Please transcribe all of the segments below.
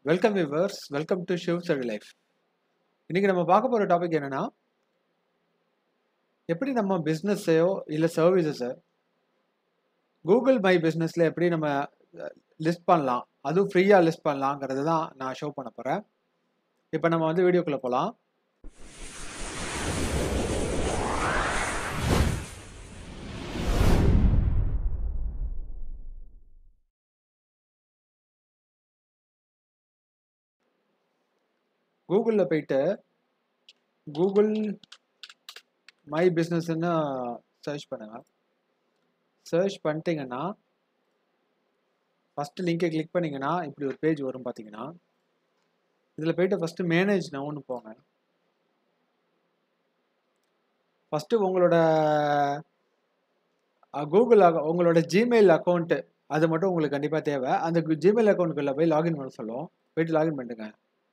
welcome viewers welcome to Shiv சர்வி life இன்னைக்கு நம்ம பார்க்க போகிற டாபிக் என்னன்னா எப்படி நம்ம பிஸ்னஸையோ இல்லை சர்வீசஸை கூகுள் மை பிஸ்னஸில் எப்படி நம்ம லிஸ்ட் பண்ணலாம் அதுவும் ஃப்ரீயாக லிஸ்ட் பண்ணலாங்கிறது தான் நான் ஷோ பண்ண போகிறேன் இப்போ நம்ம வந்து வீடியோக்குள்ளே போகலாம் கூகுளில் போயிட்டு கூகுள் மை பிஸ்னஸ்ன்னு சர்ச் பண்ணுங்க சர்ச் பண்ணிட்டீங்கன்னா ஃபஸ்ட்டு லிங்கை கிளிக் பண்ணிங்கன்னா இப்படி ஒரு பேஜ் வரும் பார்த்தீங்கன்னா இதில் போயிட்டு ஃபஸ்ட்டு மேனேஜ் நவுன்னு போங்க ஃபஸ்ட்டு உங்களோட கூகுள் உங்களோட ஜிமெயில் அக்கௌண்ட்டு அது மட்டும் உங்களுக்கு கண்டிப்பாக தேவை அந்த ஜிமெயில் அக்கௌண்ட்டுக்குள்ளே போய் லாகின் பண்ண சொல்லுவோம் போயிட்டு லாகின் பண்ணிட்டுங்க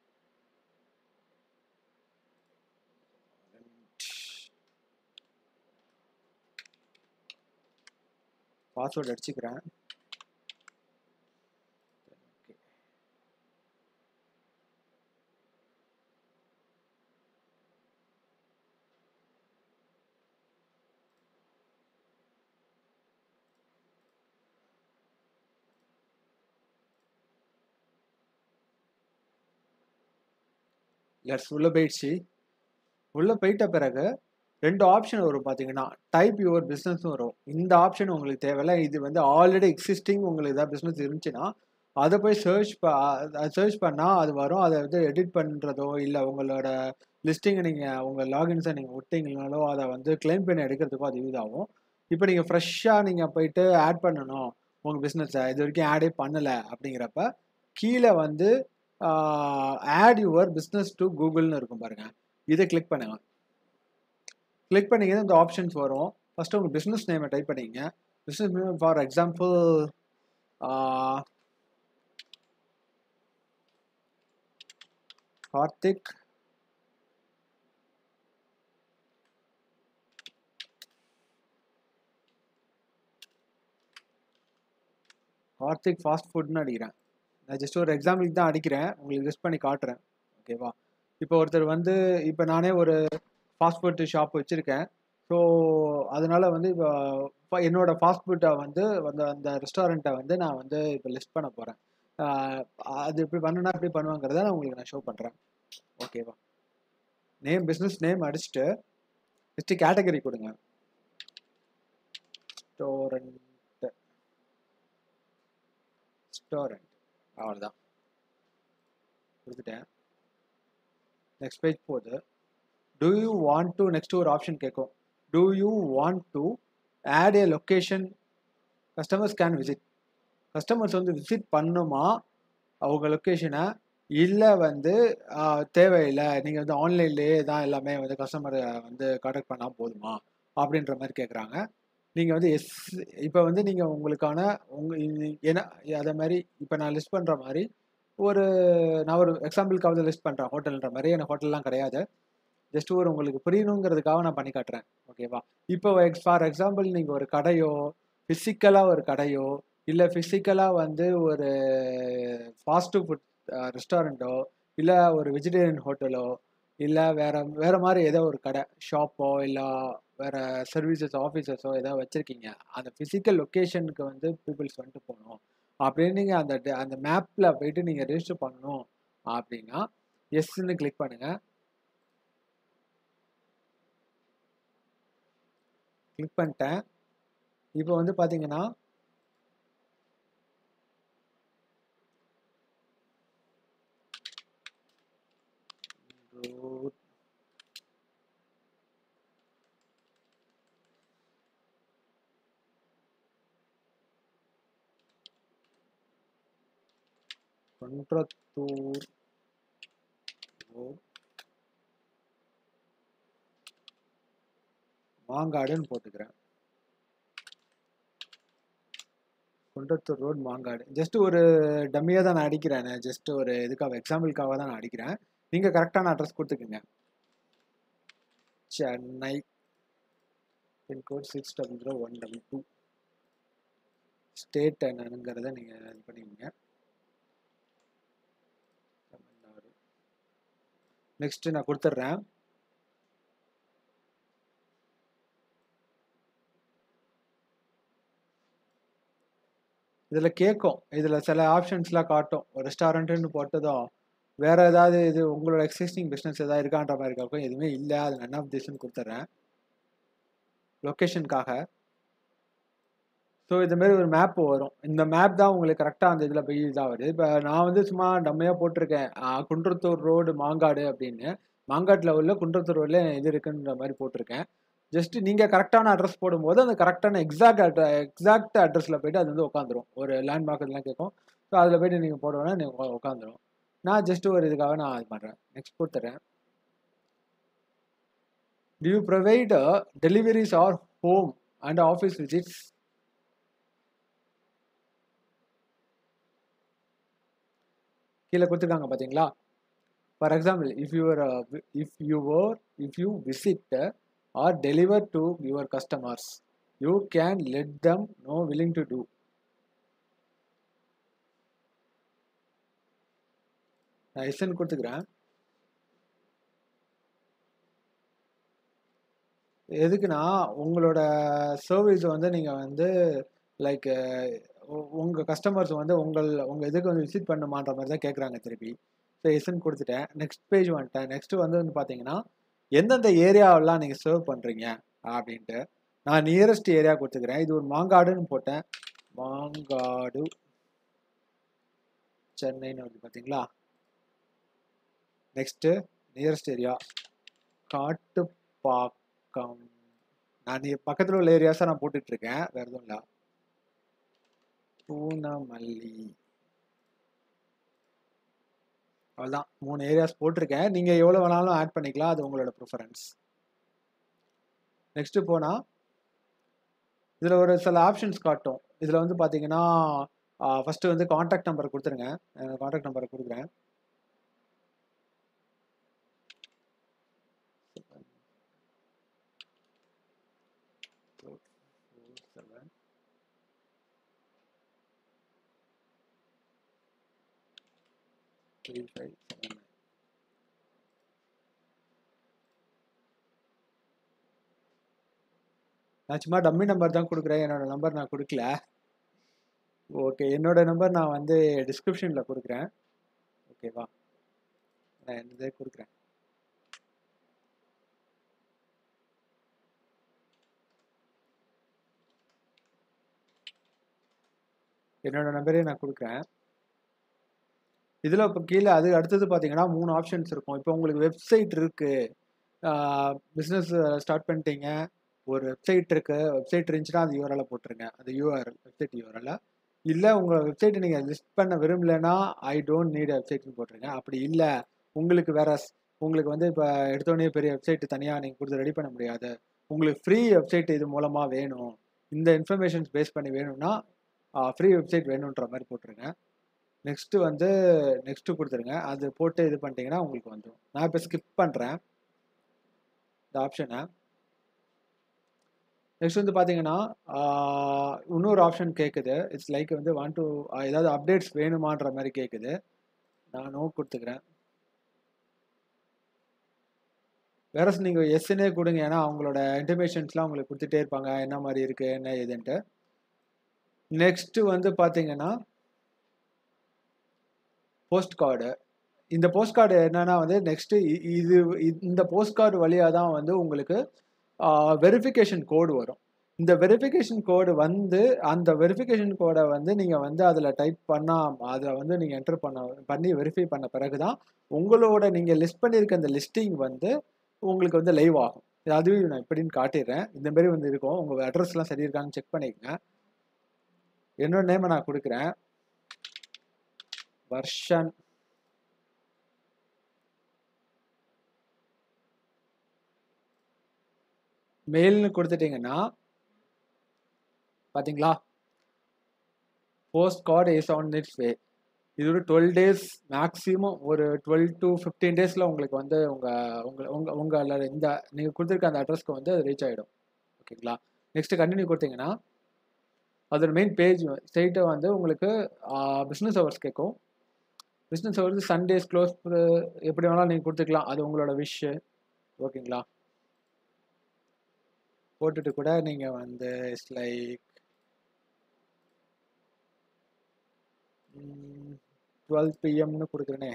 பாஸ்வேர்டு அடிச்சுக்கிறேன் லெட்ஸ் உள்ளே போயிடுச்சு உள்ளே போயிட்ட பிறகு ரெண்டு ஆப்ஷன் வரும் பார்த்தீங்கன்னா டைப் யுவர் பிஸ்னஸ் வரும் இந்த ஆப்ஷன் உங்களுக்கு தேவையில்ல இது வந்து ஆல்ரெடி எக்ஸிஸ்டிங் உங்களுக்கு ஏதாவது பிஸ்னஸ் இருந்துச்சுன்னா அதை போய் சர்ச் ப சர்ச் பண்ணால் அது வரும் அதை வந்து எடிட் பண்ணுறதோ இல்லை உங்களோட லிஸ்டிங்கை நீங்கள் உங்கள் லாகின்ஸை நீங்கள் விட்டீங்கனாலோ அதை வந்து கிளைம் பண்ணி எடுக்கிறதுக்கோ அது யூஸ் ஆகும் இப்போ நீங்கள் ஃப்ரெஷ்ஷாக நீங்கள் போயிட்டு ஆட் பண்ணணும் உங்கள் பிஸ்னஸை இது வரைக்கும் ஆடே பண்ணலை அப்படிங்கிறப்ப கீழே வந்து ஆட் யுவர் பிஸ்னஸ் டு கூகுள்னு இருக்கும் பாருங்கள் இதை கிளிக் பண்ணுங்கள் கிளிக் பண்ணிங்கன்னா இந்த ஆப்ஷன்ஸ் வரும் ஃபஸ்ட்டு உங்கள் பிஸ்னஸ் நேமை டைப் பண்ணிங்க business name for example Karthik Karthik fast ஃபுட்னு அடிக்கிறேன் நான் ஜஸ்ட் ஒரு எக்ஸாம்பிளுக்கு தான் அடிக்கிறேன் உங்களுக்கு லிஸ்ட் பண்ணி காட்டுறேன் ஓகேவா இப்போ ஒருத்தர் வந்து இப்போ நானே ஒரு ஃபாஸ்ட் ஃபுட் ஷாப் வச்சுருக்கேன் ஸோ அதனால் வந்து இப்போ என்னோட ஃபாஸ்ட் ஃபுட்டை வந்து அந்த அந்த ரெஸ்டாரண்ட்டை வந்து நான் வந்து இப்போ லிஸ்ட் பண்ண போகிறேன் அது எப்படி பண்ணுனா எப்படி பண்ணுவாங்கிறத நான் உங்களுக்கு நான் ஷோ பண்ணுறேன் ஓகேவா நேம் பிஸ்னஸ் நேம் அடிச்சுட்டு நெக்ஸ்ட்டு கேட்டகரி கொடுங்க ஸ்டோரண்ட் ஸ்டோரண்ட் அவ்வளோதான் கொடுத்துட்டேன் நெக்ஸ்ட் பேஜ் போகுது do you want to next ஒரு ஆப்ஷன் கேட்கும் do you want to add a location customers can visit customers வந்து விசிட் பண்ணுமா அவங்க லொக்கேஷனை இல்லை வந்து தேவையில்லை நீங்கள் வந்து ஆன்லைன்லேயே தான் எல்லாமே வந்து கஸ்டமரை வந்து கான்டாக்ட் பண்ணால் போதுமா அப்படின்ற மாதிரி கேட்குறாங்க நீங்கள் வந்து எஸ் இப்போ வந்து நீங்கள் உங்களுக்கான உங்கள் ஏன்னா அதை மாதிரி இப்போ நான் லிஸ்ட் பண்ணுற மாதிரி ஒரு நான் ஒரு எக்ஸாம்பிளுக்காவது லிஸ்ட் பண்ணுறேன் ஹோட்டல்ன்ற மாதிரி எனக்கு ஹோட்டல்லாம் கிடையாது ஜஸ்ட் ஒரு உங்களுக்கு புரியணுங்கிறதுக்காக நான் பண்ணி காட்டுறேன் ஓகேவா இப்போ எக்ஸ் ஃபார் எக்ஸாம்பிள் நீங்கள் ஒரு கடையோ ஃபிசிக்கலாக ஒரு கடையோ இல்லை ஃபிசிக்கலாக வந்து ஒரு ஃபாஸ்ட்டு ஃபுட் ரெஸ்டாரண்ட்டோ இல்லை ஒரு வெஜிடேரியன் ஹோட்டலோ இல்லை வேறு வேறு மாதிரி ஏதோ ஒரு கடை ஷாப்போ இல்லை வேறு சர்வீசஸ் ஆஃபீஸஸோ ஏதோ வச்சுருக்கீங்க அந்த ஃபிசிக்கல் லொக்கேஷனுக்கு வந்து பீப்புள்ஸ் வந்துட்டு போகணும் அப்படின்னு நீங்கள் அந்த அந்த மேப்பில் போயிட்டு நீங்கள் ரெஜிஸ்டர் பண்ணணும் அப்படின்னா எஸ்ன்னு கிளிக் பண்ணுங்கள் கிளிக் பண்ணிட்டேன் இப்போ வந்து பார்த்தீங்கன்னா குன்றத்தூர் மாங்காடுன்னு போட்டுக்கிறேன் குன்றத்தூர் ரோட் மாங்காடு ஜஸ்ட் ஒரு டம்மியாக தான் நான் அடிக்கிறேன் ஜஸ்ட் ஒரு இதுக்காக எக்ஸாம்பிளுக்காக தான் நான் அடிக்கிறேன் நீங்கள் கரெக்டான அட்ரஸ் கொடுத்துக்குங்க Chennai pincode six double zero one double two state என்னங்கிறத நீங்கள் இது பண்ணிக்கோங்க தமிழ்நாடு நெக்ஸ்ட் நான் கொடுத்துட்றேன் இதில் கேட்கும் இதில் சில ஆப்ஷன்ஸ்லாம் காட்டும் ஒரு ரெஸ்டாரண்ட்டுன்னு போட்டதும் வேறு ஏதாவது இது உங்களோட எக்ஸிஸ்டிங் பிஸ்னஸ் ஏதாவது இருக்கான்ற மாதிரி கேட்கும் எதுவுமே இல்லை அது நன் ஆஃப் திஸ்ன்னு கொடுத்துட்றேன் லொக்கேஷனுக்காக ஸோ இதுமாரி ஒரு மேப் வரும் இந்த மேப் தான் உங்களுக்கு கரெக்டாக அந்த இதில் போய் இதாகுது இப்போ நான் வந்து சும்மா டம்மையாக போட்டிருக்கேன் ஆ, குன்றத்தூர் ரோடு மாங்காடு அப்படின்னு மாங்காட்டில் உள்ள குன்றத்தூர் ரோடில் இது இருக்குன்ற மாதிரி போட்டிருக்கேன் ஜஸ்ட் நீங்கள் கரெக்டான அட்ரஸ் போடும்போது அந்த கரெக்டான எக்ஸாக்ட் அட்ர எக்ஸாக்ட் அட்ரஸில் போயிட்டு அது வந்து உட்காந்துரும் ஒரு லேண்ட்மார்க் இதெல்லாம் கேட்கும் ஸோ அதில் போயிட்டு நீங்கள் போடுவோன்னா நீங்கள் உட்காந்துரும் நான் ஜஸ்ட் ஒரு இதுக்காக நான் இது பண்ணுறேன் நெக்ஸ்ட் கொடுத்துறேன் do you provide uh, deliveries or home and office visits கீழே கொடுத்துருக்காங்க பார்த்தீங்களா for example if your if your if you visit or deliver to your customers you can let them know willing to do நான் எஸ்என் கொடுத்துக்கிறேன் எதுக்குன்னா உங்களோட service வந்து நீங்கள் வந்து லைக் உங்கள் கஸ்டமர்ஸ் வந்து உங்கள் உங்கள் இதுக்கு வந்து விசிட் பண்ணுமான்ற மாதிரி தான் கேட்குறாங்க திருப்பி ஸோ எஸ்என் கொடுத்துட்டேன் நெக்ஸ்ட் பேஜ் வந்துட்டேன் நெக்ஸ்ட் வந்து வந்து பார்த்தீங்கன்னா எந்தெந்த ஏரியாவெல்லாம் நீங்கள் சர்வ் பண்ணுறீங்க அப்படின்ட்டு நான் நியரஸ்ட் ஏரியா கொடுத்துக்கிறேன் இது ஒரு மாங்காடுன்னு போட்டேன் மாங்காடு சென்னைன்னு வருது பார்த்தீங்களா நெக்ஸ்ட்டு நியரஸ்ட் ஏரியா காட்டுப்பாக்கம் நான் பக்கத்தில் உள்ள ஏரியாஸை நான் போட்டுட்டு இருக்கேன் வேற எதுவும் இல்லை பூனமல்லி அவ்வளோதான் மூணு ஏரியாஸ் போட்டிருக்கேன் நீங்கள் எவ்வளோ வேணாலும் ஆட் பண்ணிக்கலாம் அது உங்களோட ப்ரிஃபரன்ஸ் நெக்ஸ்ட்டு போனால் இதில் ஒரு சில ஆப்ஷன்ஸ் காட்டும் இதில் வந்து பார்த்தீங்கன்னா ஃபஸ்ட்டு வந்து காண்டாக்ட் நம்பர் கொடுத்துருங்க காண்டாக்ட் நம்பரை கொடுக்குறேன் seven three five seven nine நான் சும்மா டம்மி நம்பர் தான் கொடுக்குறேன் என்னோட நம்பர் நான் கொடுக்கல ஓகே என்னோட நம்பர் நான் வந்து டிஸ்கிரிப்ஷனில் கொடுக்குறேன் ஓகேவா நான் என்னதே கொடுக்குறேன் என்னோட நம்பரே நான் கொடுக்குறேன் இதில் இப்போ கீழே அது அடுத்தது பார்த்தீங்கன்னா மூணு ஆப்ஷன்ஸ் இருக்கும் இப்போ உங்களுக்கு வெப்சைட் இருக்குது பிஸ்னஸ் ஸ்டார்ட் பண்ணிட்டீங்க ஒரு வெப்சைட் இருக்குது வெப்சைட் இருந்துச்சுன்னா அது யூஆர்எல்ல போட்டுருங்க அது யூஆர்எல் வெப்சைட் யூஆர்எல்ல இல்லை உங்கள் வெப்சைட்டை நீங்கள் லிஸ்ட் பண்ண விரும்பலைன்னா ஐ டோன்ட் நீட் வெப்சைட்னு போட்டுருங்க அப்படி இல்லை உங்களுக்கு வேற ஸ்- உங்களுக்கு வந்து இப்போ எடுத்தோடனே பெரிய வெப்சைட் தனியாக நீங்கள் கொடுத்து ரெடி பண்ண முடியாது உங்களுக்கு ஃப்ரீ வெப்சைட் இது மூலமாக வேணும் இந்த இன்ஃபர்மேஷன்ஸ் பேஸ் பண்ணி வேணும்னா ஃப்ரீ வெப்சைட் வேணுன்ற மாதிரி போட்டுருங்க நெக்ஸ்ட்டு வந்து நெக்ஸ்ட்டு கொடுத்துருங்க அது போட்டு இது பண்ணிட்டீங்கன்னா உங்களுக்கு வந்துடும் நான் இப்போ ஸ்கிப் பண்ணுறேன் இந்த ஆப்ஷனை நெக்ஸ்ட் வந்து பார்த்தீங்கன்னா ஆஹ், இன்னொரு ஆப்ஷன் கேட்குது இட்ஸ் லைக் வந்து வாண்ட் டு ஏதாவது அப்டேட்ஸ் வேணுமான்ற மாதிரி கேட்குது நான் நோ கொடுத்துக்கிறேன் வேற நீங்கள் எஸ்ன்னே கொடுங்க ஏன்னா அவங்களோட இன்டிமேஷன்ஸ்லாம் உங்களுக்கு கொடுத்துட்டே இருப்பாங்க என்ன மாதிரி இருக்குது என்ன ஏதுன்ட்டு நெக்ஸ்ட்டு வந்து பார்த்தீங்கன்னா போஸ்ட் கார்டு இந்த போஸ்ட் கார்டு என்னன்னா வந்து நெக்ஸ்ட்டு இது இ- இந்த போஸ்ட் கார்டு வழியாக தான் வந்து உங்களுக்கு வெரிஃபிகேஷன் கோடு வரும் இந்த வெரிஃபிகேஷன் கோடு வந்து அந்த வெரிஃபிகேஷன் கோடை வந்து நீங்கள் வந்து அதில் டைப் பண்ணால் அதை வந்து நீங்கள் என்டர் பண்ண பண்ணி வெரிஃபை பண்ண பிறகு தான் உங்களோட நீங்கள் லிஸ்ட் பண்ணியிருக்க அந்த லிஸ்டிங் வந்து உங்களுக்கு வந்து லைவ் ஆகும் அதுவும் நான் எப்படின்னு காட்டிடுறேன் இந்த மாதிரி வந்து இருக்கும் உங்கள் அட்ரஸ்லாம் சரி இருக்கான்னு செக் பண்ணிக்கங்க என்னோட நேமை நான் கொடுக்குறேன் வர்ஷன் மெயில்னு கொடுத்துட்டீங்கன்னா பாத்தீங்களா postcard is on its way இது ஒரு டுவெல் டேஸ் மேக்ஸிமம் ஒரு டுவெல் டு ஃபிஃப்டீன் டேஸில் உங்களுக்கு வந்து உங்கள் உங்கள் உங்கள் உங்கள் இந்த நீங்கள் கொடுத்துருக்க அந்த அட்ரஸ்க்கு வந்து அது ரீச் ஆகிடும் ஓகேங்களா நெக்ஸ்ட் கண்டினியூ கொடுத்தீங்கன்னா அதோட மெயின் பேஜ் ஸ்ட்ரெயிட்டாக வந்து உங்களுக்கு பிஸ்னஸ் ஹவர்ஸ் கேட்கும் பிஸ்னஸ் வந்து சண்டேஸ் க்ளோஸ் எப்படி வேணாலும் நீங்கள் கொடுத்துக்கலாம் அது உங்களோட விஷ் ஓகேங்களா போட்டுட்டு கூட நீங்கள் வந்து இட்ஸ் லைக் டுவெல் பிஎம்னு கொடுக்குறேனே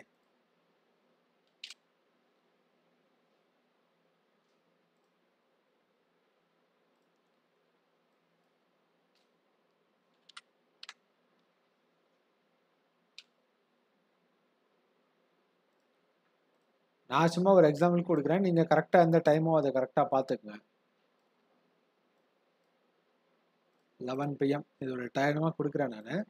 நான் சும்மா ஒரு எக்ஸாம்பிள் கொடுக்குறேன் நீங்கள் கரெக்டாக எந்த டைமோ அதை கரெக்டாக பார்த்துக்குங்க லெவன் பிஎம் இதோட டைமாக கொடுக்குறேன் நான்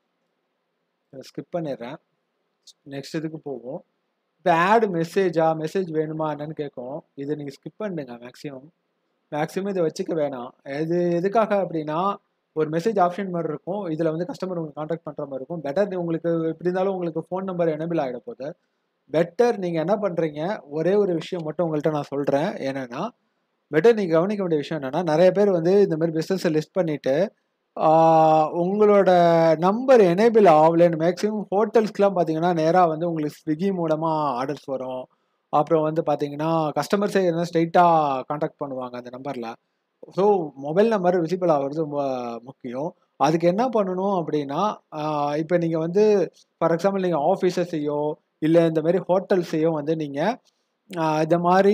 ஸ்கிப் பண்ணிடுறேன் நெக்ஸ்ட் இதுக்கு போவோம் இப்போ ஆட் மெசேஜா மெசேஜ் வேணுமா என்னன்னு கேட்கும் இதை நீங்கள் ஸ்கிப் பண்ணுங்க மேக்ஸிமம் மேக்ஸிமம் இதை வச்சுக்க வேணாம் இது எதுக்காக அப்படின்னா ஒரு மெசேஜ் ஆப்ஷன் மாதிரி இருக்கும் இதில் வந்து கஸ்டமர் உங்களுக்கு காண்டாக்ட் பண்ணுற மாதிரி இருக்கும் பெட்டர் உங்களுக்கு எப்படி இருந்தாலும் உங்களுக்கு ஃபோன் நம்பர் எனபிள் ஆகிட போகுது பெட்டர் நீங்கள் என்ன பண்ணுறீங்க ஒரே ஒரு விஷயம் மட்டும் உங்கள்கிட்ட நான் சொல்கிறேன் என்னென்னா பெட்டர் நீங்கள் கவனிக்க வேண்டிய விஷயம் என்னென்னா நிறைய பேர் வந்து இந்த மாதிரி பிஸ்னஸை லிஸ்ட் பண்ணிவிட்டு உங்களோட நம்பர் எனேபிள் ஆகலன்னு மேக்ஸிமம் ஹோட்டல்ஸ்க்குலாம் பார்த்தீங்கன்னா நேராக வந்து உங்களுக்கு ஸ்விக்கி மூலமாக ஆர்டர்ஸ் வரும் அப்புறம் வந்து பார்த்தீங்கன்னா கஸ்டமர்ஸே என்ன ஸ்ட்ரைட்டாக காண்டாக்ட் பண்ணுவாங்க அந்த நம்பரில் ஸோ மொபைல் நம்பர் விசிபிள் ஆகிறது ரொம்ப முக்கியம் அதுக்கு என்ன பண்ணணும் அப்படின்னா இப்போ நீங்கள் வந்து ஃபார் எக்ஸாம்பிள் நீங்கள் ஆஃபீஸஸையோ இல்லை இந்த மாதிரி ஹோட்டல்ஸையோ வந்து நீங்கள் இந்த மாதிரி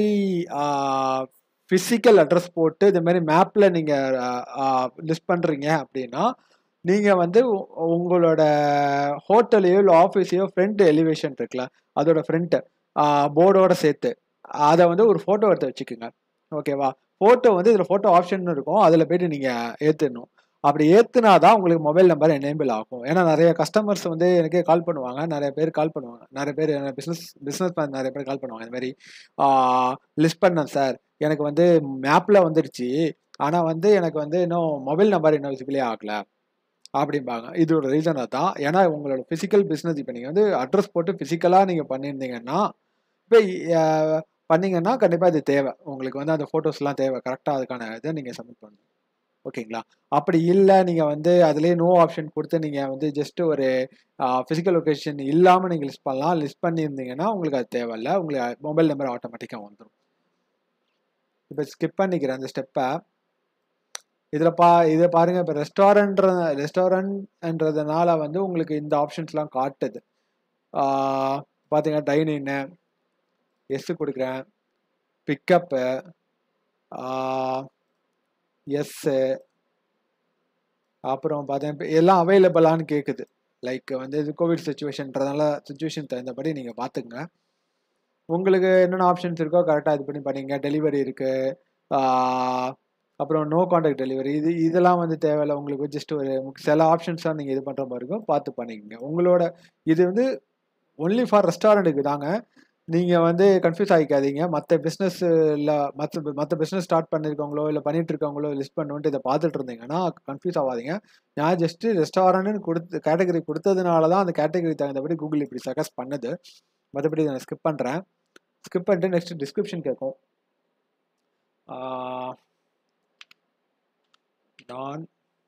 ஃபிசிக்கல் அட்ரஸ் போட்டு இந்த மாதிரி மேப்பில் நீங்கள் லிஸ்ட் பண்ணுறீங்க அப்படின்னா நீங்கள் வந்து உங்களோட ஹோட்டலையோ இல்லை ஆஃபீஸையோ ஃப்ரண்ட் எலிவேஷன் இருக்குல்ல அதோட ஃப்ரண்ட்டு போர்டோட சேர்த்து அதை வந்து ஒரு ஃபோட்டோ எடுத்து வச்சுக்கோங்க ஓகேவா ஃபோட்டோ வந்து இதில் ஃபோட்டோ ஆப்ஷன் இருக்கும் அதில் போய்ட்டு நீங்கள் ஏற்றணும் அப்படி ஏற்றுனா தான் உங்களுக்கு மொபைல் நம்பர் எனேபிள் ஆகும் ஏன்னா நிறைய கஸ்டமர்ஸ் வந்து எனக்கே கால் பண்ணுவாங்க நிறைய பேர் கால் பண்ணுவாங்க நிறைய பேர் பிஸ்னஸ் பிஸ்னஸ் மேன் நிறைய பேர் கால் பண்ணுவாங்க இந்த மாதிரி லிஸ்ட் பண்ணேன் சார் எனக்கு வந்து மேப்பில் வந்துடுச்சு ஆனால் வந்து எனக்கு வந்து இன்னும் மொபைல் நம்பர் இன்னும் விசிபிளே ஆகல அப்படிம்பாங்க இதோட ரீசன் தான் ஏன்னா உங்களோட ஃபிசிக்கல் பிஸ்னஸ் இப்போ நீங்கள் வந்து அட்ரஸ் போட்டு ஃபிசிக்கலாக நீங்கள் பண்ணியிருந்தீங்கன்னா இப்போ பண்ணீங்கன்னா கண்டிப்பாக இது தேவை உங்களுக்கு வந்து அந்த ஃபோட்டோஸ்லாம் தேவை கரெக்டாக அதுக்கான இதை நீங்கள் சப்மிட் பண்ணணும் ஓகேங்களா அப்படி இல்லை நீங்கள் வந்து அதுலேயே நோ ஆப்ஷன் கொடுத்து நீங்கள் வந்து ஜஸ்ட் ஒரு ஃபிசிக்கல் லொக்கேஷன் இல்லாமல் நீங்கள் லிஸ்ட் பண்ணலாம் லிஸ்ட் பண்ணியிருந்தீங்கன்னா உங்களுக்கு அது தேவையில்ல உங்களுக்கு மொபைல் நம்பர் ஆட்டோமேட்டிக்காக வந்துடும் இப்போ ஸ்கிப் பண்ணிக்கிறேன் அந்த ஸ்டெப்பை இதில் பா இதை பாருங்கள் இப்போ ரெஸ்டாரண்ட்ற ரெஸ்டாரண்ட்ன்றதுனால வந்து உங்களுக்கு இந்த ஆப்ஷன்ஸ்லாம் காட்டுது பார்த்தீங்கன்னா டைனின்னு எஸ்ஸு கொடுக்குறேன் பிக்கப்பு எஸ்ஸு அப்புறம் பார்த்தேன் எல்லாம் அவைலபிளான்னு கேட்குது லைக் வந்து இது கோவிட் சுச்சுவேஷன்றதுனால சுச்சுவேஷன் தகுந்தபடி நீங்கள் பார்த்துங்க உங்களுக்கு என்னென்ன ஆப்ஷன்ஸ் இருக்கோ கரெக்டாக இது பண்ணி பண்ணிங்க டெலிவரி இருக்குது அப்புறம் நோ காண்டாக்ட் டெலிவரி இது இதெல்லாம் வந்து தேவையில்ல உங்களுக்கு ஜஸ்ட் ஒரு சில ஆப்ஷன்ஸ்லாம் நீங்கள் இது பண்ணுற மாதிரி இருக்கும் பார்த்து பண்ணிக்கங்க உங்களோட இது வந்து ஒன்லி ஃபார் ரெஸ்டாரண்ட்டுக்கு தாங்க நீங்கள் வந்து கன்ஃபியூஸ் ஆகிக்காதீங்க மற்ற பிஸ்னஸ் இல்லை மற்ற மற்ற பிஸ்னஸ் ஸ்டார்ட் பண்ணியிருக்கவங்களோ இல்லை பண்ணிட்டு இருக்கவங்களோ லிஸ்ட் பண்ணுன்ட்டு இதை பார்த்துட்டு இருந்தீங்கன்னா கன்ஃபியூஸ் ஆகாதீங்க நான் ஜஸ்ட்டு ரெஸ்டாரண்ட்னு கொடுத்து கேட்டகரி கொடுத்ததுனால தான் அந்த கேட்டகரி தகுந்தபடி கூகுள் இப்படி சஜஸ்ட் பண்ணுது மற்றபடி நான் ஸ்கிப் பண்ணுறேன் ஸ்கிப் பண்ணிட்டு நெக்ஸ்ட் டிஸ்கிரிப்ஷன் கேட்கும் நான்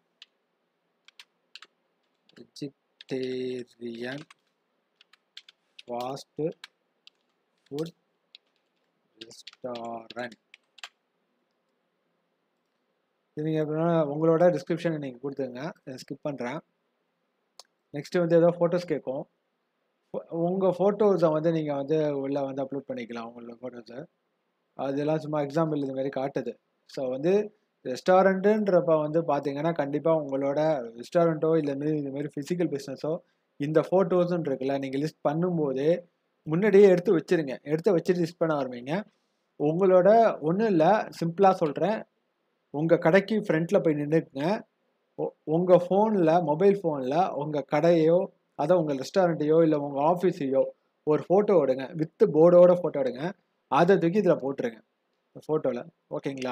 வெஜிடேரியன் ஃபாஸ்ட் ஃபுட் ரெஸ்டாரண்ட் இது நீங்கள் எப்படின்னா உங்களோட டிஸ்கிரிப்ஷனை நீங்கள் கொடுத்துங்க ஸ்கிப் பண்ணுறேன் நெக்ஸ்ட்டு வந்து ஏதோ ஃபோட்டோஸ் கேட்கும் உங்கள் ஃபோட்டோஸை வந்து நீங்கள் வந்து உள்ளே வந்து அப்லோட் பண்ணிக்கலாம் உங்களோட ஃபோட்டோஸை அதெல்லாம் சும்மா எக்ஸாம்பிள் இது மாதிரி காட்டுது ஸோ வந்து ரெஸ்டாரண்ட்டுன்றப்ப வந்து பார்த்தீங்கன்னா கண்டிப்பாக உங்களோட ரெஸ்டாரண்ட்டோ இல்லை மாரி இந்த மாதிரி ஃபிசிக்கல் பிஸ்னஸோ இந்த ஃபோட்டோஸ்ன்னு இருக்குல்ல நீங்கள் லிஸ்ட் பண்ணும்போதே முன்னாடியே எடுத்து வச்சுருங்க எடுத்து வச்சுட்டு லிஸ்ட் பண்ண ஆரம்பிங்க உங்களோட ஒன்றும் இல்லை சிம்பிளாக சொல்கிறேன் உங்கள் கடைக்கு ஃப்ரண்ட்டில் போய் நின்றுக்குங்க உங்கள் ஃபோனில் மொபைல் ஃபோனில் உங்கள் கடையோ அதை உங்கள் ரெஸ்டாரண்ட்டையோ இல்லை உங்கள் ஆஃபீஸையோ ஒரு ஃபோட்டோ எடுங்க வித்து போர்டோட ஃபோட்டோ எடுங்க அதை தூக்கி இதில் போட்டுருங்க ஃபோட்டோவில் ஓகேங்களா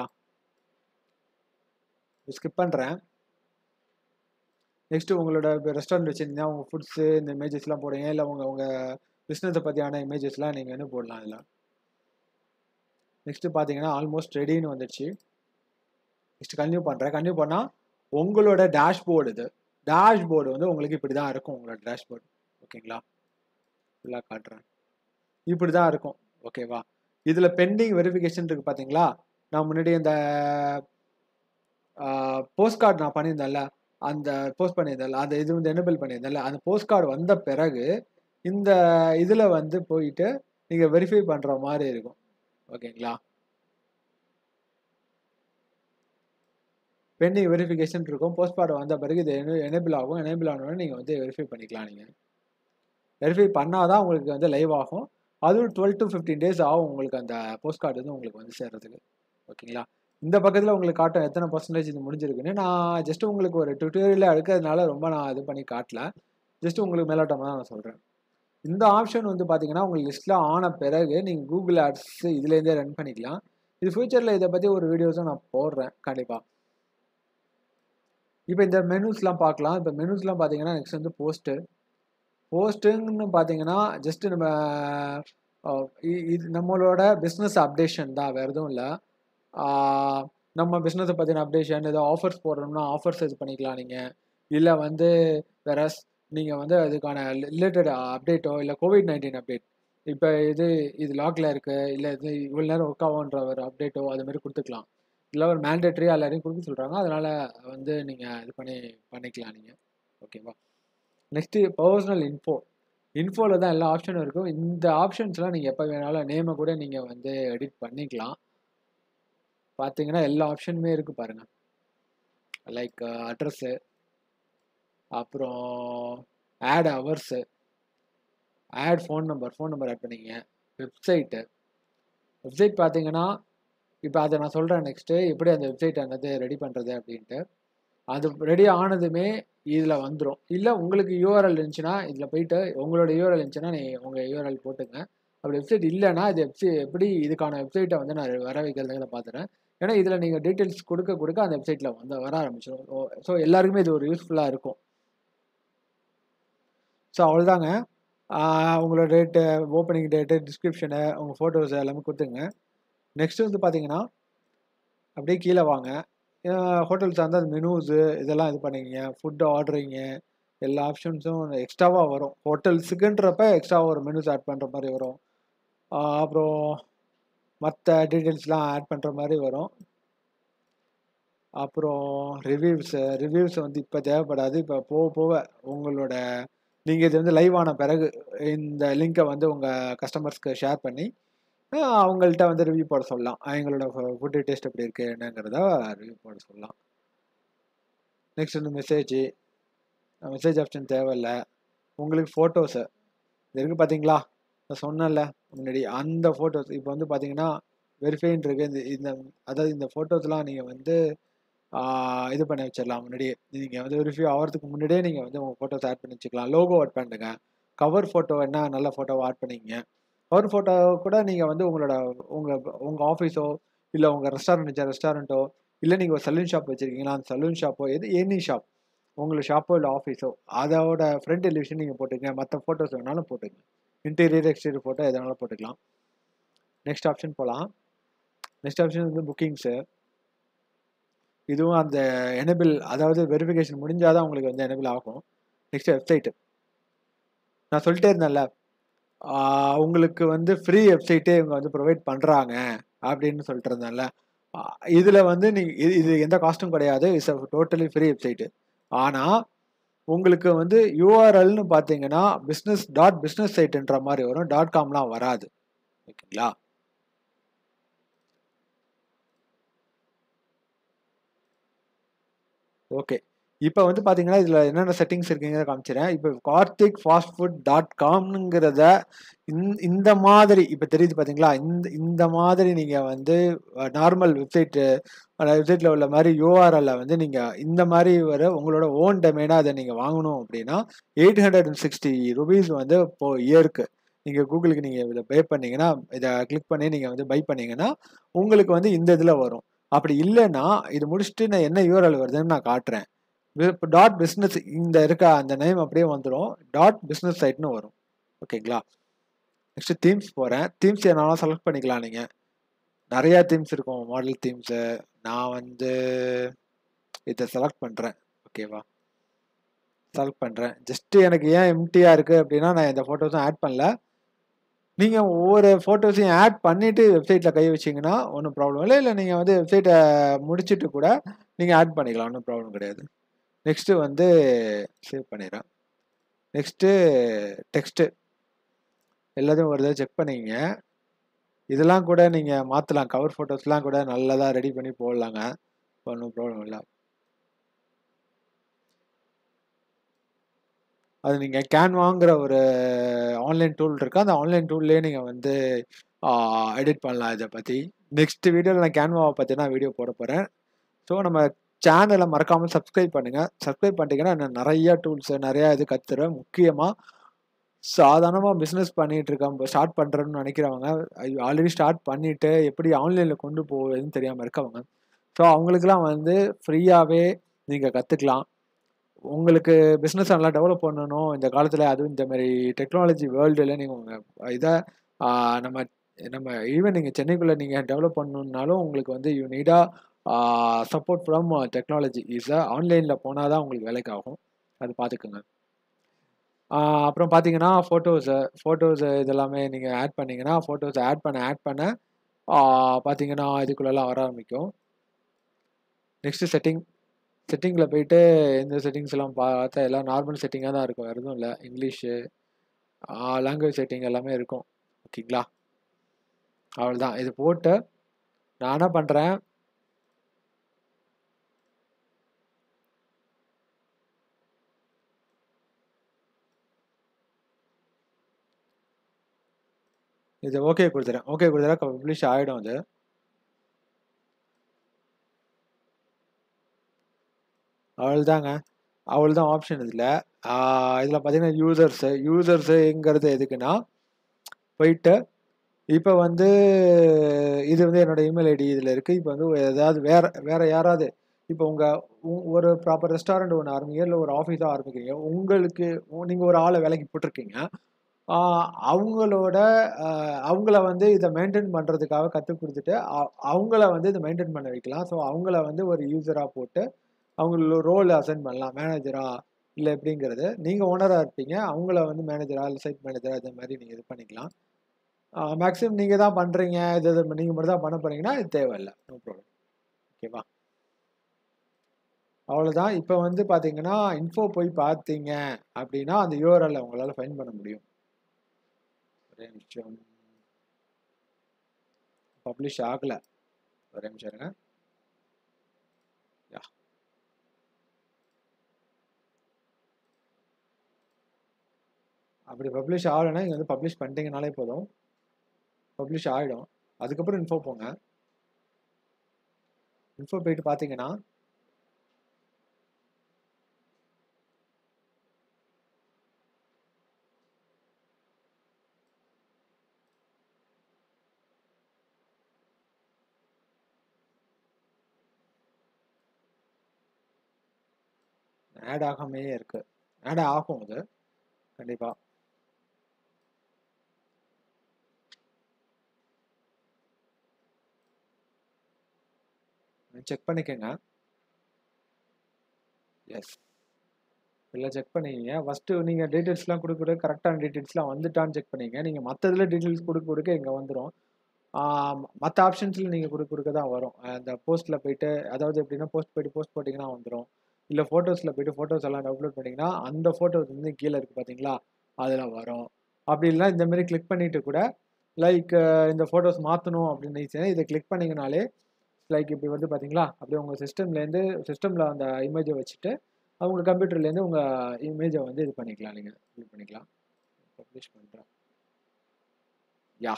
ஸ்கிப் பண்ணுறேன் நெக்ஸ்ட்டு உங்களோட இப்போ ரெஸ்டாரண்ட் வச்சுருந்தீங்கன்னா உங்கள் ஃபுட்ஸு இந்த இமேஜஸ்லாம் போடுங்க இல்லை உங்கள் உங்கள் பிஸ்னஸை பற்றியான இமேஜஸ்லாம் நீங்கள் வந்து போடலாம் இதில் நெக்ஸ்ட்டு பார்த்தீங்கன்னா ஆல்மோஸ்ட் ரெடின்னு வந்துடுச்சு நெக்ஸ்ட் கன்டினியூ பண்ணுறேன் கன்டினியூ பண்ணால் உங்களோட டேஷ்போர்டு இது டேஷ்போர்டு வந்து உங்களுக்கு இப்படி தான் இருக்கும் உங்களோட டேஷ்போர்டு ஓகேங்களா ஃபுல்லாக காட்டுறேன் இப்படி தான் இருக்கும் ஓகேவா இதில் பெண்டிங் வெரிஃபிகேஷன் இருக்குது பார்த்தீங்களா நான் முன்னாடி இந்த போஸ்ட் கார்டு நான் பண்ணியிருந்தேன்ல அந்த போஸ்ட் பண்ணியிருந்தேன்ல அந்த இது வந்து எனபிள் பண்ணியிருந்தேன்ல அந்த போஸ்ட் கார்டு வந்த பிறகு இந்த இதில் வந்து போயிட்டு நீங்கள் வெரிஃபை பண்ணுற மாதிரி இருக்கும் ஓகேங்களா பெண்டிங் வெரிஃபிகேஷன் இருக்கும் போஸ்ட் கார்டு வந்த பிறகு இது எனேபிள் ஆகும் எனேபிள் ஆனோடனே நீங்கள் வந்து வெரிஃபை பண்ணிக்கலாம் நீங்கள் வெரிஃபை பண்ணால் தான் உங்களுக்கு வந்து லைவ் ஆகும் அதுவும் டுவெல் டு ஃபிஃப்டீன் டேஸ் ஆகும் உங்களுக்கு அந்த போஸ்ட் கார்டு வந்து உங்களுக்கு வந்து சேர்றதுக்கு ஓகேங்களா இந்த பக்கத்தில் உங்களுக்கு காட்டும் எத்தனை பர்சன்டேஜ் இது முடிஞ்சிருக்குன்னு நான் ஜஸ்ட் உங்களுக்கு ஒரு டுட்டோரியலில் எடுக்கிறதுனால ரொம்ப நான் இது பண்ணி காட்டல ஜஸ்ட் உங்களுக்கு மேலோட்டமாக தான் நான் சொல்கிறேன் இந்த ஆப்ஷன் வந்து பார்த்தீங்கன்னா உங்களுக்கு லிஸ்ட்டில் ஆன பிறகு நீங்கள் கூகுள் ஆட்ஸ் இதுலேருந்தே ரன் பண்ணிக்கலாம் இது ஃபியூச்சரில் இதை பற்றி ஒரு வீடியோஸும் நான் போடுறேன் கண்டிப்பாக இப்போ இந்த மெனூஸ்லாம் பார்க்கலாம் இப்போ மெனூஸ்லாம் பார்த்தீங்கன்னா நெக்ஸ்ட் வந்து போஸ்ட்டு போஸ்ட்டுன்னு பார்த்தீங்கன்னா ஜஸ்ட்டு நம்ம இது நம்மளோட பிஸ்னஸ் அப்டேஷன் தான் வேறு எதுவும் இல்லை நம்ம பிஸ்னஸை பற்றின அப்டேஷன் ஏதோ ஆஃபர்ஸ் போடுறோம்னா ஆஃபர்ஸ் இது பண்ணிக்கலாம் நீங்கள் இல்லை வந்து வேற நீங்கள் வந்து அதுக்கான ரிலேட்டட் அப்டேட்டோ இல்லை கோவிட் நைன்டீன் அப்டேட் இப்போ இது இது லாக்ல இருக்குது இல்லை இது இவ்வளோ நேரம் ஒர்க் ஆகுன்ற ஒரு அப்டேட்டோ அது மாதிரி கொடுத்துக்கலாம் இல்லை ஒரு மேண்டேட்ரியாக எல்லாரையும் கொடுக்க சொல்கிறாங்க அதனால் வந்து நீங்கள் இது பண்ணி பண்ணிக்கலாம் நீங்கள் ஓகேவா நெக்ஸ்ட்டு பர்சனல் இன்ஃபோ இன்ஃபோவில் தான் எல்லா ஆப்ஷனும் இருக்கும் இந்த ஆப்ஷன்ஸ்லாம் நீங்கள் எப்போ வேணாலும் நேமை கூட நீங்கள் வந்து எடிட் பண்ணிக்கலாம் பார்த்தீங்கன்னா எல்லா ஆப்ஷனுமே இருக்குது பாருங்கள் லைக் அட்ரஸ்ஸு அப்புறம் add hours add phone number phone number add பண்ணிங்க வெப்சைட்டு வெப்சைட் பார்த்தீங்கன்னா இப்போ அதை நான் சொல்கிறேன் நெக்ஸ்ட்டு எப்படி அந்த வெப்சைட் ஆனது ரெடி பண்ணுறது அப்படின்ட்டு அது ரெடி ஆனதுமே இதில் வந்துடும் இல்லை உங்களுக்கு யூஆர்எல் இருந்துச்சுன்னா இதில் போயிட்டு உங்களோட யூஆர்எல் இருந்துச்சுன்னா நீ உங்கள் யூஆர்எல் போட்டுங்க அப்படி வெப்சைட் இல்லைன்னா இது வெப்சை எப்படி இதுக்கான வெப்சைட்டை வந்து நான் வர வைக்கிறதுல பார்த்துறேன் ஏன்னா இதில் நீங்கள் டீட்டெயில்ஸ் கொடுக்க கொடுக்க அந்த வெப்சைட்டில் வந்து வர ஆரம்பிச்சிடும் ஸோ எல்லாருக்குமே இது ஒரு யூஸ்ஃபுல்லாக இருக்கும் ஸோ அவ்வளோதாங்க உங்களோட டேட்டு ஓப்பனிங் டேட்டு டிஸ்கிரிப்ஷனு உங்கள் ஃபோட்டோஸ் எல்லாமே கொடுத்துங்க நெக்ஸ்ட் வந்து பார்த்தீங்கன்னா அப்படியே கீழே வாங்க ஹோட்டல்ஸ் வந்து அந்த மெனூஸு இதெல்லாம் இது பண்ணிங்க ஃபுட்டு ஆர்டரிங்கு எல்லா ஆப்ஷன்ஸும் எக்ஸ்ட்ராவாக வரும் ஹோட்டல்ஸுக்குன்றப்ப எக்ஸ்ட்ராவாக ஒரு மெனூஸ் ஆட் பண்ணுற மாதிரி வரும் அப்புறம் மற்ற டீட்டெயில்ஸ்லாம் ஆட் பண்ணுற மாதிரி வரும் அப்புறம் ரிவ்யூஸு ரிவ்யூஸ் வந்து இப்போ தேவைப்படாது இப்போ போக போக உங்களோட நீங்கள் இது வந்து லைவ் ஆன பிறகு இந்த லிங்க்கை வந்து உங்கள் கஸ்டமர்ஸ்க்கு ஷேர் பண்ணி அவங்கள்ட்ட வந்து ரிவ்யூ போட சொல்லலாம் எங்களோட ஃபுட்டு டேஸ்ட் எப்படி இருக்குது என்னங்கிறத ரிவ்யூ போட சொல்லலாம் நெக்ஸ்ட் வந்து மெசேஜ் மெசேஜ் ஆப்ஷன் தேவையில்லை உங்களுக்கு ஃபோட்டோஸு இது இருக்குது பார்த்தீங்களா நான் சொன்னேன்ல முன்னாடி அந்த ஃபோட்டோஸ் இப்போ வந்து பார்த்தீங்கன்னா வெரிஃபைன் இருக்கு இந்த இந்த அதாவது இந்த ஃபோட்டோஸ்லாம் நீங்கள் வந்து இது பண்ணி வச்சிடலாம் முன்னாடியே நீங்கள் வந்து வெரிஃபை ஆகிறதுக்கு முன்னாடியே நீங்கள் வந்து உங்கள் ஃபோட்டோஸ் ஆட் பண்ணி வச்சுக்கலாம் லோகோ ஆட் பண்ணுங்க கவர் ஃபோட்டோ என்ன நல்ல ஃபோட்டோவை ஆட் பண்ணிக்கங்க கவர் ஃபோட்டோ கூட நீங்கள் வந்து உங்களோட உங்கள் உங்கள் ஆஃபீஸோ இல்லை உங்கள் ரெஸ்டாரண்ட் ரெஸ்டாரண்ட்டோ இல்லை நீங்கள் ஒரு சலூன் ஷாப் வச்சுருக்கீங்களா அந்த சலூன் ஷாப்போ எது எனி ஷாப் உங்களோட ஷாப்போ இல்லை ஆஃபீஸோ அதோட ஃப்ரண்ட் எலிவேஷன் நீங்கள் போட்டுங்க மற்ற ஃபோட்டோஸ் வேணாலும் போட்டுங்க இன்டீரியர் எக்ஸ்டீரியர் ஃபோட்டோ எதனாலும் போட்டுக்கலாம் நெக்ஸ்ட் ஆப்ஷன் போகலாம் நெக்ஸ்ட் ஆப்ஷன் வந்து புக்கிங்ஸு இதுவும் அந்த எனபிள் அதாவது வெரிஃபிகேஷன் முடிஞ்சால் தான் உங்களுக்கு வந்து எனபிள் ஆகும் நெக்ஸ்ட் வெப்சைட்டு நான் சொல்லிட்டே இருந்தேன்ல உங்களுக்கு வந்து ஃப்ரீ வெப்சைட்டே இவங்க வந்து ப்ரொவைட் பண்ணுறாங்க அப்படின்னு சொல்லிட்டு இருந்தேன்ல இதில் வந்து நீங்கள் இது எந்த காஸ்ட்டும் கிடையாது இட்ஸ் டோட்டலி ஃப்ரீ வெப்சைட்டு ஆனால் உங்களுக்கு வந்து யூஆர்எல்னு பார்த்தீங்கன்னா பிஸ்னஸ் டாட் பிஸ்னஸ் சைட்டுன்ற மாதிரி வரும் டாட் காம்லாம் வராது ஓகேங்களா ஓகே இப்போ வந்து பார்த்தீங்கன்னா இதில் என்னென்ன செட்டிங்ஸ் இருக்குங்கிறத காமிச்சிடறேன் இப்போ கார்த்திக் ஃபாஸ்ட் ஃபுட் டாட் காம்னுங்கிறத இந்த மாதிரி இப்போ தெரியுது பார்த்தீங்களா இந்த இந்த மாதிரி நீங்கள் வந்து நார்மல் வெப்சைட்டு வெப்சைட்டில் உள்ள மாதிரி யூஆர்எல்ல வந்து நீங்கள் இந்த மாதிரி வர உங்களோட ஓன் டொமைனாக அதை நீங்கள் வாங்கணும் அப்படின்னா eight hundred and sixty rupees வந்து இப்போ இயருக்கு நீங்கள் கூகுளுக்கு நீங்கள் இதை பே பண்ணீங்கன்னா இதை கிளிக் பண்ணி நீங்கள் வந்து பை பண்ணீங்கன்னா உங்களுக்கு வந்து இந்த இதில் வரும் அப்படி இல்லைன்னா இது முடிச்சுட்டு நான் என்ன யூஆர்எல் வருதுன்னு நான் காட்டுறேன் டாட் பிஸ்னஸ் இந்த இருக்க அந்த நேம் அப்படியே வந்துடும் டாட் பிஸ்னஸ் சைட்னு வரும் ஓகேங்களா நெக்ஸ்ட் தீம்ஸ் போகிறேன் தீம்ஸ் என்னாலும் செலக்ட் பண்ணிக்கலாம் நீங்கள் நிறையா தீம்ஸ் இருக்கும் மாடல் தீம்ஸு நான் வந்து இதை செலக்ட் பண்ணுறேன் ஓகேவா செலக்ட் பண்ணுறேன் ஜஸ்ட்டு எனக்கு ஏன் எம்டியாக இருக்குது அப்படின்னா நான் இந்த ஃபோட்டோஸும் ஆட் பண்ணல நீங்கள் ஒவ்வொரு ஃபோட்டோஸையும் ஆட் பண்ணிவிட்டு வெப்சைட்டில் கை வச்சிங்கன்னா ஒன்றும் ப்ராப்ளம் இல்லை இல்லை நீங்கள் வந்து வெப்சைட்டை முடிச்சுட்டு கூட நீங்கள் ஆட் பண்ணிக்கலாம் ஒன்றும் ப்ராப்ளம் கிடையாது நெக்ஸ்ட்டு வந்து சேவ் பண்ணிடுறேன் நெக்ஸ்ட்டு டெக்ஸ்ட்டு எல்லாத்தையும் ஒரு தடவை செக் பண்ணிங்க இதெல்லாம் கூட நீங்கள் மாற்றலாம் கவர் ஃபோட்டோஸ்லாம் கூட நல்லதாக ரெடி பண்ணி போடலாங்க ஒன்றும் ப்ராப்ளம் இல்லை அது நீங்கள் கேன்வாங்கிற ஒரு ஆன்லைன் டூல் இருக்கு அந்த ஆன்லைன் டூல்லேயே நீங்கள் வந்து எடிட் பண்ணலாம் இதை பற்றி நெக்ஸ்ட் வீடியோவில் நான் கேன்வாவை பற்றி நான் வீடியோ போட போகிறேன் ஸோ நம்ம சேனலை மறக்காமல் சப்ஸ்கிரைப் பண்ணுங்கள் சப்ஸ்கிரைப் பண்ணிட்டீங்கன்னா நான் நிறையா டூல்ஸு நிறையா இது கற்றுறேன் முக்கியமாக சாதாரணமாக பிஸ்னஸ் பண்ணிகிட்டு இருக்கேன் ஸ்டார்ட் பண்ணுறேன்னு நினைக்கிறவங்க ஆல்ரெடி ஸ்டார்ட் பண்ணிவிட்டு எப்படி ஆன்லைனில் கொண்டு போகுதுன்னு தெரியாமல் இருக்கவங்க ஸோ அவங்களுக்குலாம் வந்து ஃப்ரீயாகவே நீங்கள் கற்றுக்கலாம் உங்களுக்கு பிஸ்னஸ் நல்லா டெவலப் பண்ணணும் இந்த காலத்தில் அதுவும் இந்த மாதிரி டெக்னாலஜி வேர்ல்டில் நீங்கள் உங்கள் இதை நம்ம நம்ம ஈவன் நீங்கள் சென்னைக்குள்ளே நீங்கள் டெவலப் பண்ணணுன்னாலும் உங்களுக்கு வந்து you need a support from technology is ஆன்லைனில் போனால் தான் உங்களுக்கு வேலைக்கு ஆகும் அது பார்த்துக்குங்க அப்புறம் பார்த்தீங்கன்னா ஃபோட்டோஸு ஃபோட்டோஸு இதெல்லாமே நீங்கள் ஆட் பண்ணிங்கன்னா ஃபோட்டோஸை ஆட் பண்ண ஆட் பண்ண பார்த்தீங்கன்னா இதுக்குள்ளெல்லாம் வர ஆரம்பிக்கும் நெக்ஸ்ட்டு செட்டிங் செட்டிங்கில் போயிட்டு இந்த செட்டிங்ஸ் எல்லாம் பார்த்தா எல்லாம் நார்மல் செட்டிங்காக தான் இருக்கும் வேறு எதுவும் இல்லை இங்கிலீஷு லாங்குவேஜ் செட்டிங் எல்லாமே இருக்கும் ஓகேங்களா அவ்வளோதான் இது போட்டு நான் என்ன பண்ணுறேன் இது ஓகே கொடுத்துறேன் ஓகே கொடுத்துறேன் பப்ளிஷ் ஆகிடும் அது அவ்வளோதாங்க அவ்வளோதான் ஆப்ஷன் இதில் இதில் பார்த்தீங்கன்னா யூசர்ஸு யூசர்ஸுங்கிறது எதுக்குன்னா போயிட்டு இப்போ வந்து இது வந்து என்னோட இமெயில் ஐடி இதில் இருக்குது இப்போ வந்து ஏதாவது வேறு வேறு யாராவது இப்போ உங்கள் ஒரு ப்ராப்பர் ரெஸ்டாரண்ட் ஒன்று ஆரம்பிங்க இல்லை ஒரு ஆஃபீஸாக ஆரம்பிக்கிறீங்க உங்களுக்கு நீங்கள் ஒரு ஆளை வேலைக்கு போட்டிருக்கீங்க அவங்களோட அவங்கள வந்து இதை மெயின்டைன் பண்ணுறதுக்காக கற்றுக் கொடுத்துட்டு அவங்கள வந்து இதை மெயின்டைன் பண்ண வைக்கலாம் ஸோ அவங்கள வந்து ஒரு யூஸராக போட்டு அவங்களோட ரோல் அசைன் பண்ணலாம் மேனேஜரா இல்லை எப்படிங்கிறது நீங்கள் ஓனராக இருப்பீங்க அவங்கள வந்து மேனேஜரா இல்லை சைட் மேனேஜரா இந்த மாதிரி நீங்கள் இது பண்ணிக்கலாம் மேக்ஸிமம் நீங்கள் தான் பண்ணுறீங்க இது இது நீங்கள் மட்டும் தான் பண்ண போகிறீங்கன்னா இது தேவையில்லை நோ ப்ராப்ளம் ஓகேவா அவ்வளோதான் இப்போ வந்து பார்த்தீங்கன்னா இன்ஃபோ போய் பார்த்தீங்க அப்படின்னா அந்த யூஆர்எல்ல உங்களால் ஃபைன் பண்ண முடியும் ஒரே நிமிஷம் பப்ளிஷ் ஆகலை ஒரே நிமிஷம் இருங்க யா அப்படி பப்ளிஷ் ஆகலைன்னா இங்கே வந்து பப்ளிஷ் பண்ணிட்டீங்கனாலே போதும் பப்ளிஷ் ஆகிடும் அதுக்கப்புறம் இன்ஃபோ போங்க இன்ஃபோ போயிட்டு பார்த்தீங்கன்னா ஆட் ஆகாமே இருக்கு ஆட் ஆகும் அது கண்டிப்பா செக் பண்ணிக்கோங்க எஸ் இல்லை செக் பண்ணிக்கிங்க ஃபஸ்ட்டு நீங்கள் டீட்டெயில்ஸ்லாம் கொடுக்க கொடுக்க கரெக்டான டீட்டெயில்ஸ்லாம் வந்துட்டான்னு செக் பண்ணிங்க நீங்கள் மற்றதில் டீட்டெயில்ஸ் கொடுக்க கொடுக்க இங்கே வந்துடும் மற்ற ஆப்ஷன்ஸில் நீங்கள் கொடுக்க கொடுக்க தான் வரும் அந்த போஸ்ட்டில் போயிட்டு அதாவது எப்படின்னா போஸ்ட் போயிட்டு போஸ்ட் போட்டிங்கன்னா வந்துடும் இல்லை ஃபோட்டோஸில் போயிட்டு ஃபோட்டோஸ் எல்லாம் அப்லோட் பண்ணிங்கன்னா அந்த ஃபோட்டோஸ் வந்து கீழே இருக்குது பார்த்தீங்களா அதில் வரும் அப்படி இல்லைனா இந்த மாதிரி கிளிக் பண்ணிவிட்டு கூட லைக் இந்த ஃபோட்டோஸ் மாற்றணும் அப்படின்னு நினச்சேன் இதை கிளிக் பண்ணிங்கனாலே லைக் இப்படி வந்து பார்த்தீங்களா அப்படியே உங்கள் சிஸ்டம்லேருந்து சிஸ்டமில் அந்த இமேஜை வச்சுட்டு அவங்க கம்ப்யூட்டர்லேருந்து உங்கள் இமேஜை வந்து இது பண்ணிக்கலாம் நீங்கள் இது பண்ணிக்கலாம் பப்ளிஷ் பண்ணுறேன் யா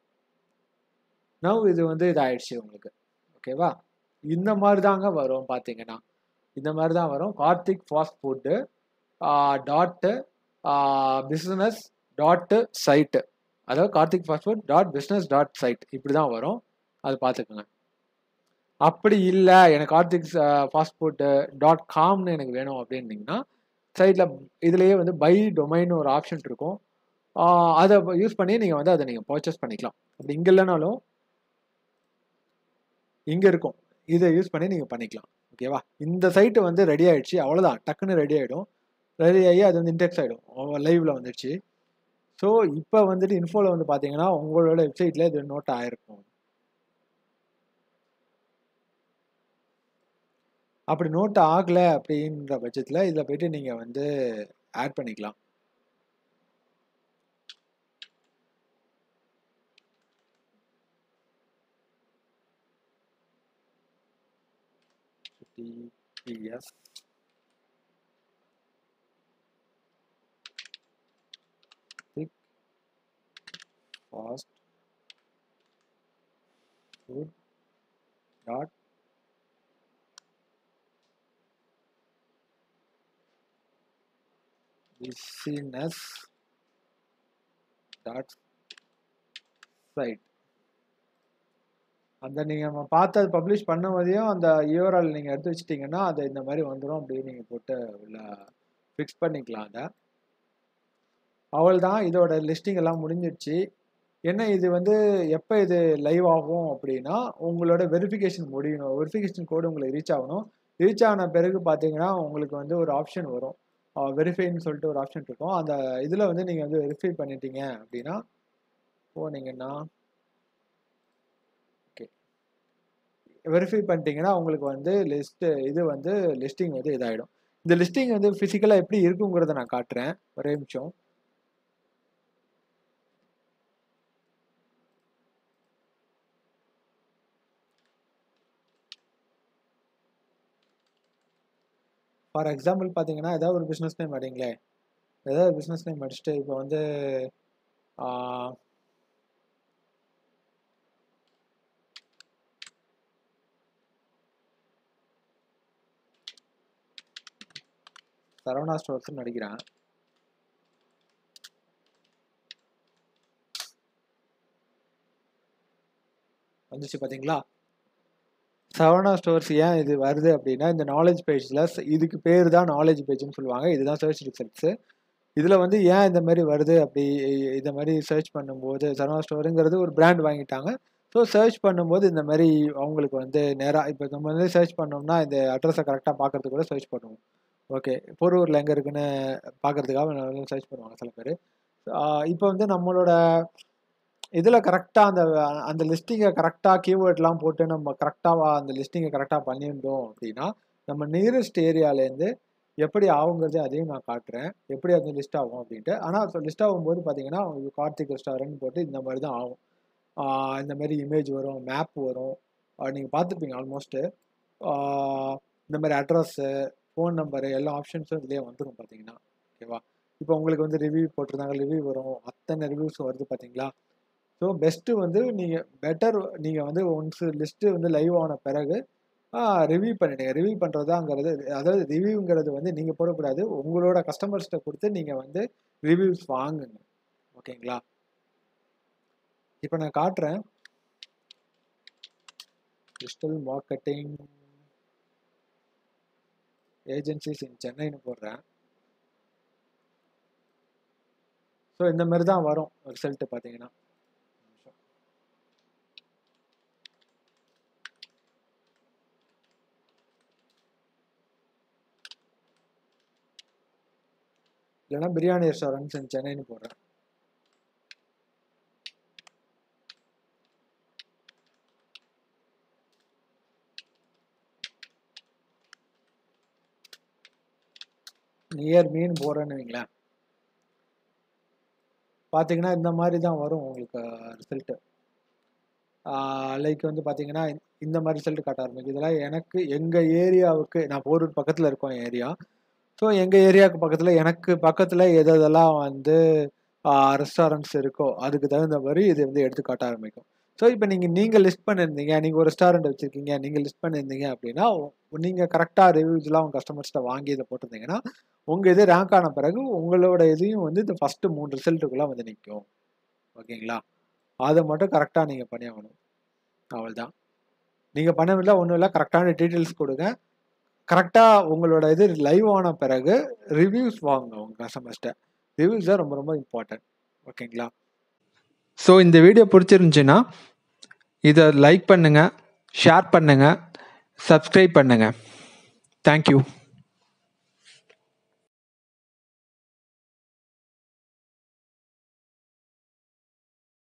நவ் இது வந்து இதாகிடுச்சு உங்களுக்கு ஓகேவா இந்த மாதிரி தாங்க வரும் பார்த்தீங்கன்னா இந்த மாதிரி தான் வரும் Karthik fast food dot business dot site அதாவது Karthik fast food dot business dot site இப்படி தான் வரும் அது பார்த்துக்கோங்க அப்படி இல்லை எனக்கு கார்த்திக் ஃபாஸ்ட் ஃபுட்டு டாட் காம்னு எனக்கு வேணும் அப்படின்னீங்கன்னா சைட்டில் இதுலேயே வந்து பை டொமைன் ஒரு ஆப்ஷன் இருக்கும் அதை யூஸ் பண்ணி நீங்கள் வந்து அதை நீங்கள் பர்ச்சேஸ் பண்ணிக்கலாம் அப்படி இங்கே இல்லைனாலும் இங்கே இருக்கும் இதை யூஸ் பண்ணி நீங்கள் பண்ணிக்கலாம் ஓகேவா இந்த சைட்டு வந்து ரெடி ஆகிடுச்சு அவ்வளோதான் டக்குன்னு ரெடி ஆகிடும் ரெடி ஆகி அது வந்து இன்டெக்ஸ் ஆகிடும் லைவில் வந்துடுச்சு ஸோ இப்போ வந்துட்டு இன்ஃபோவில் வந்து பார்த்தீங்கன்னா உங்களோட வெப்சைட்டில் இது நோட் ஆயிருக்கும் அப்படி நோட் ஆகலை அப்படின்ற பட்சத்தில் இதில் போயிட்டு நீங்கள் வந்து ஆட் பண்ணிக்கலாம் TPS thick fast food dot business dot site அந்த நீங்கள் நம்ம பார்த்து அது பப்ளிஷ் பண்ணும்போதையும் அந்த யூஆர்எல் நீங்கள் எடுத்து வச்சிட்டிங்கன்னா அது இந்த மாதிரி வந்துடும் அப்படியே நீங்கள் போட்டு உள்ள ஃபிக்ஸ் பண்ணிக்கலாம் அதை அவள் தான் இதோட லிஸ்டிங் எல்லாம் முடிஞ்சிடுச்சு என்ன இது வந்து எப்போ இது லைவ் ஆகும் அப்படின்னா உங்களோட வெரிஃபிகேஷன் முடியணும் வெரிஃபிகேஷன் கோடு உங்களுக்கு ரீச் ஆகணும் ரீச் ஆன பிறகு பார்த்தீங்கன்னா உங்களுக்கு வந்து ஒரு ஆப்ஷன் வரும் வெரிஃபைன்னு சொல்லிட்டு ஒரு ஆப்ஷன் இருக்கும் அந்த இதில் வந்து நீங்கள் வந்து வெரிஃபை பண்ணிட்டீங்க அப்படின்னா போனீங்கன்னா ஓகே வெரிஃபை பண்ணிட்டீங்கன்னா உங்களுக்கு வந்து லிஸ்ட்டு இது வந்து லிஸ்டிங் வந்து இதாகிடும் இந்த லிஸ்டிங் வந்து ஃபிசிக்கலாக எப்படி இருக்குங்கிறத நான் காட்டுறேன் ஒரே நிமிஷம் ஃபார் எக்ஸாம்பிள் பார்த்தீங்கன்னா ஏதாவது ஒரு பிஸ்னஸ் நேம் அடிங்களே ஏதாவது ஒரு பிஸ்னஸ் நேம் அடிச்சுட்டு இப்போ வந்து சரவணா ஸ்டோர்ஸ்னு நடிக்கிறேன் வந்துச்சு பார்த்தீங்களா சரவணா ஸ்டோர்ஸ் ஏன் இது வருது அப்படின்னா இந்த நாலேஜ் பேஜில் இதுக்கு பேர் தான் நாலேஜ் பேஜ்னு சொல்லுவாங்க இதுதான் சர்ச் ரிசல்ட்ஸு இதில் வந்து ஏன் இந்த மாதிரி வருது அப்படி இந்த மாதிரி சர்ச் பண்ணும்போது சரவணா ஸ்டோருங்கிறது ஒரு பிராண்ட் வாங்கிட்டாங்க ஸோ சர்ச் பண்ணும்போது இந்த மாதிரி அவங்களுக்கு வந்து நேராக இப்போ நம்ம வந்து சர்ச் பண்ணோம்னா இந்த அட்ரஸை கரெக்டாக பார்க்கறதுக்கு கூட சர்ச் பண்ணுவோம் ஓகே போரூரில் எங்கே இருக்குன்னு பார்க்கறதுக்காக சர்ச் பண்ணுவாங்க சில பேர் இப்போ வந்து நம்மளோட இதில் கரெக்டாக அந்த அந்த லிஸ்டிங்கை கரெக்டாக கீவேர்ட்லாம் போட்டு நம்ம கரெக்டாக அந்த லிஸ்டிங்கை கரெக்டாக பண்ணியிருந்தோம் அப்படின்னா நம்ம நியரஸ்ட் ஏரியாலேருந்து எப்படி ஆகுங்கிறது அதையும் நான் காட்டுறேன் எப்படி அது லிஸ்ட் ஆகும் அப்படின்ட்டு ஆனால் லிஸ்ட் ஆகும்போது பார்த்தீங்கன்னா உங்களுக்கு கார்த்திக் ரெஸ்டாரண்ட் போட்டு இந்த மாதிரி தான் ஆகும் இந்த மாதிரி இமேஜ் வரும் மேப் வரும் நீங்கள் பார்த்துருப்பீங்க ஆல்மோஸ்ட்டு இந்த மாதிரி அட்ரஸ்ஸு ஃபோன் நம்பரு எல்லா ஆப்ஷன்ஸும் இதுலேயே வந்துடும் பார்த்தீங்கன்னா ஓகேவா இப்போ உங்களுக்கு வந்து ரிவ்யூ போட்டிருந்தாங்க ரிவ்யூ வரும் அத்தனை ரிவ்யூஸ் வருது பார்த்தீங்களா ஸோ பெஸ்ட்டு வந்து நீங்கள் பெட்டர் நீங்கள் வந்து ஒன்ஸ் லிஸ்ட்டு வந்து லைவ் ஆன பிறகு ரிவ்யூ பண்ணிடுங்க ரிவ்யூ பண்ணுறதாங்கிறது அதாவது ரிவ்யூங்கிறது வந்து நீங்கள் போடக்கூடாது உங்களோட கஸ்டமர்ஸ்கிட்ட கொடுத்து நீங்கள் வந்து ரிவ்யூஸ் வாங்குங்க ஓகேங்களா இப்போ நான் காட்டுறேன் டிஜிட்டல் மார்க்கெட்டிங் ஏஜென்சிஸ் இன் சென்னைன்னு போடுறேன் ஸோ இந்த மாதிரி தான் வரும் ரிசல்ட்டு பார்த்தீங்கன்னா இல்லைனா பிரியாணி ரெஸ்டாரண்ட்ஸ் இன் சென்னைன்னு போடுறேன் நியர் மீன் போடுறேன்னு வைங்களேன் பார்த்தீங்கன்னா இந்த மாதிரி தான் வரும் உங்களுக்கு ரிசல்ட்டு லைக் வந்து பார்த்தீங்கன்னா இந்த மாதிரி ரிசல்ட் காட்ட ஆரம்பிக்கும் இதெல்லாம் எனக்கு எங்கள் ஏரியாவுக்கு நான் போரூர் பக்கத்தில் இருக்கோம் ஏரியா ஸோ எங்கள் ஏரியாவுக்கு பக்கத்தில் எனக்கு பக்கத்தில் எது எதெல்லாம் வந்து ரெஸ்டாரண்ட்ஸ் இருக்கோ அதுக்கு தகுந்த மாதிரி இது வந்து எடுத்து காட்ட ஆரம்பிக்கும் ஸோ இப்போ நீங்கள் நீங்கள் லிஸ்ட் பண்ணியிருந்தீங்க நீங்கள் ஒரு ரெஸ்டாரண்ட் வச்சுருக்கீங்க நீங்கள் லிஸ்ட் பண்ணியிருந்தீங்க அப்படின்னா நீங்கள் கரெக்டாக ரிவ்யூஸ்லாம் உங்கள் கஸ்டமர்ஸ்கிட்ட வாங்கி இதை போட்டிருந்தீங்கன்னா உங்கள் இது ரேங்க் ஆன பிறகு உங்களோட இதையும் வந்து இந்த ஃபஸ்ட்டு மூணு ரிசல்ட்டுக்குள்ளே வந்து நிற்கும் ஓகேங்களா அதை மட்டும் கரெக்டாக நீங்கள் பண்ணி ஆகணும் அவள் தான் நீங்கள் பண்ணவில்லை ஒன்றும் இல்லை கரெக்டான டீட்டெயில்ஸ் கொடுங்க கரெக்டாக உங்களோட இது லைவ் ஆன பிறகு ரிவ்யூஸ் வாங்க உங்கள் கஸ்டமர்ஸ்கிட்ட ரிவ்யூஸ் தான் ரொம்ப ரொம்ப இம்பார்ட்டன்ட் ஓகேங்களா ஸோ இந்த வீடியோ பிடிச்சிருந்துச்சின்னா இதை லைக் பண்ணுங்கள் ஷேர் பண்ணுங்கள் சப்ஸ்கிரைப் பண்ணுங்கள் தேங்க்யூ